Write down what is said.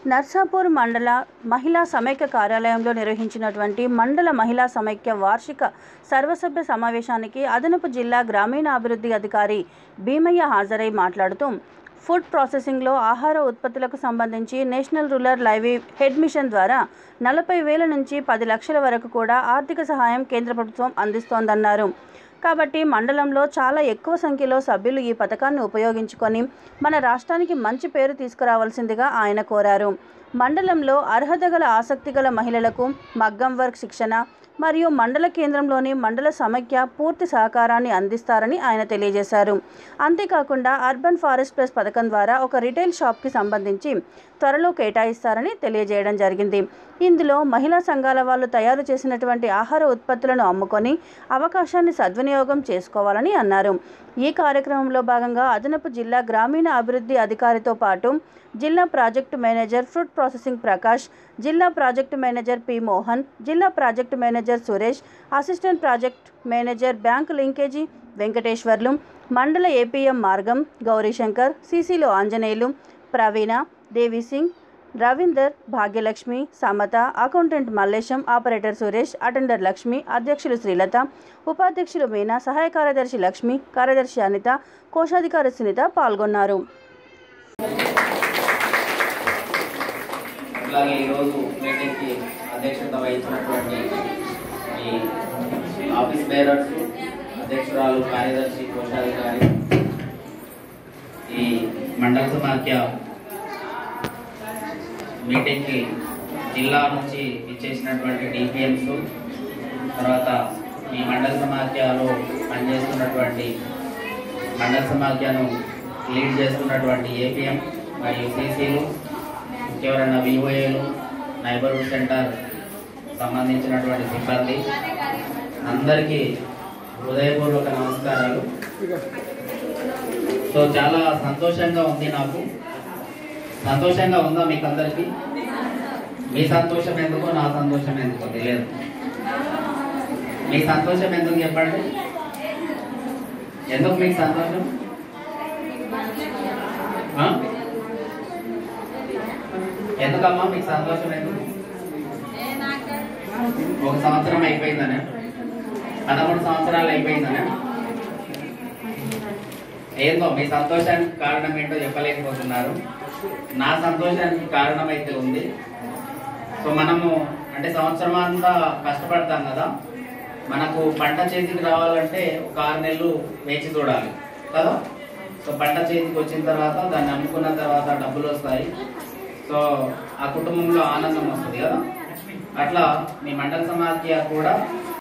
నర్సాపూర్ మండల మహిళా సమైక్య కార్యాలయంలో నిర్వహించినటువంటి మండల మహిళా సమైక్య వార్షిక సర్వసభ్య సమావేశానికి అదనపు జిల్లా గ్రామీణాభివృద్ధి అధికారి భీమయ్య హాజరై మాట్లాడుతూ ఫుడ్ ప్రాసెసింగ్లో ఆహార ఉత్పత్తులకు సంబంధించి national rural livelihood mission ద్వారా నలభై వేల నుంచి పది లక్షల వరకు కూడా ఆర్థిక సహాయం కేంద్ర ప్రభుత్వం అందిస్తోందన్నారు కాబట్టి మండలంలో చాలా ఎక్కువ సంఖ్యలో సభ్యులు ఈ పథకాన్ని ఉపయోగించుకొని మన రాష్ట్రానికి మంచి పేరు తీసుకురావాల్సిందిగా ఆయన కోరారు మండలంలో అర్హత గల ఆసక్తి గల మహిళలకు మగ్గం వర్క్ శిక్షణ మరియు మండల కేంద్రంలోని మండల సమైక్య పూర్తి సహకారాన్ని అందిస్తారని ఆయన తెలియజేశారు అంతేకాకుండా అర్బన్ ఫారెస్ట్ ప్లస్ పథకం ద్వారా ఒక రిటైల్ షాప్కి సంబంధించి త్వరలో కేటాయిస్తారని తెలియజేయడం జరిగింది ఇందులో మహిళా సంఘాల వాళ్ళు తయారు చేసినటువంటి ఆహార ఉత్పత్తులను అమ్ముకొని అవకాశాన్ని సద్వినియోగం చేసుకోవాలని అన్నారు ఈ కార్యక్రమంలో భాగంగా అదనపు జిల్లా గ్రామీణ అభివృద్ధి అధికారితో పాటు జిల్లా project manager food processing Prakash జిల్లా ప్రాజెక్టు మేనేజర్ పి మోహన్ జిల్లా project manager Suresh assistant project manager bank linkage Venkateswarlu Mandal APM మార్గం గౌరీశంకర్ సీసీలో Anjaneyulu Praveena Devisingh Ravinder Bhagyalakshmi Samatha accountant Mallesham operator Suresh attender Lakshmi అధ్యక్షులు శ్రీలత ఉపాధ్యక్షులు మీనా సహాయ కార్యదర్శి లక్ష్మి కార్యదర్శి అనిత కోశాధికారి సునీత పాల్గొన్నారు అట్లాగే ఈరోజు మీటింగ్కి అధ్యక్షత వహించినటువంటి ఈ ఆఫీస్ బేరర్స్ అధ్యక్షురాలు కార్యదర్శి కోశాధికారి ఈ మండల సమాఖ్య మీటింగ్కి జిల్లా నుంచి ఇచ్చేసినటువంటి డిపిఎంస్ తర్వాత ఈ మండల సమాఖ్యలో పనిచేస్తున్నటువంటి మండల సమాఖ్యను లీడ్ చేస్తున్నటువంటి ఏపీఎం మరియు సీసీలు ఎవరైనా వివోఏలు నైబర్హుడ్ సెంటర్ సంబంధించినటువంటి సిబ్బంది అందరికీ హృదయపూర్వక నమస్కారాలు సో చాలా సంతోషంగా ఉంది నాకు సంతోషంగా ఉందా మీకు అందరికీ మీ సంతోషం ఎందుకో నా సంతోషం ఎందుకో తెలియదు మీ సంతోషం ఎందుకు చెప్పండి ఎందుకు మీకు సంతోషం ఆ? ఎందుకమ్మా మీకు సంతోషం ఎందుకు ఒక సంవత్సరం అయిపోయిందనే పదమూడు సంవత్సరాలు అయిపోయిందనే ఏందో మీ సంతోషానికి కారణం ఏంటో చెప్పలేకపోతున్నారు నా సంతోషానికి కారణం అయితే ఉంది సో మనము అంటే సంవత్సరం అంతా కష్టపడతాం కదా మనకు పంట చేతికి రావాలంటే ఒక ఆరు నెలలు వేచి చూడాలి కదా సో పంట చేతికి వచ్చిన తర్వాత దాన్ని అమ్ముకున్న తర్వాత డబ్బులు వస్తాయి సో ఆ కుటుంబంలో ఆనందం వస్తుంది కదా అట్లా మీ మండల సమాఖ్య కూడా